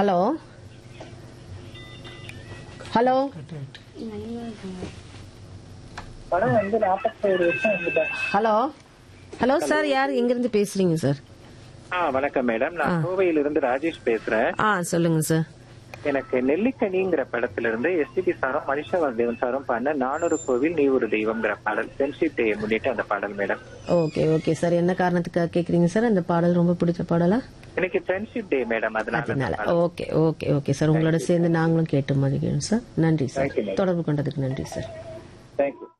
Hello hello படம் வந்து நாற்பத்தேழு வருஷம் வந்துட்டேன் ஹலோ ஹலோ சார் யார் எங்கிருந்து பேசுறீங்க சார் ஆ வணக்கம் மேடம் நான் கோவையிலிருந்து ராஜேஷ் பேசுறேன் ஆ சொல்லுங்க சார் எனக்கு நெல்லிக்கனிங்கிற படத்துல இருந்து எஸ்டிபி சாரும் மனிஷா வாசுதேவன் சாரும் பண்ண நானூறு கோவில் நீ ஒரு தெய்வம்ங்கிற பாடல் ஃப்ரெண்ட்ஷிப் டே முன்னிட்டு அந்த பாடல் மேடம் ஓகே ஓகே சார் என்ன காரணத்துக்காக கேக்குறீங்க சார் அந்த பாடல் ரொம்ப பிடிச்ச பாடலா எனக்கு ஃப்ரெண்ட்ஷிப் டே மேடம் அதனால அதனால ஓகே ஓகே ஓகே சார் உங்களோட சேர்ந்து நாங்களும் கேட்டு மதிக்கிறோம் சார் நன்றி சார் Thank you, madam. தொடர்பு கொண்டதுக்கு நன்றி சார் தேங்க்யூ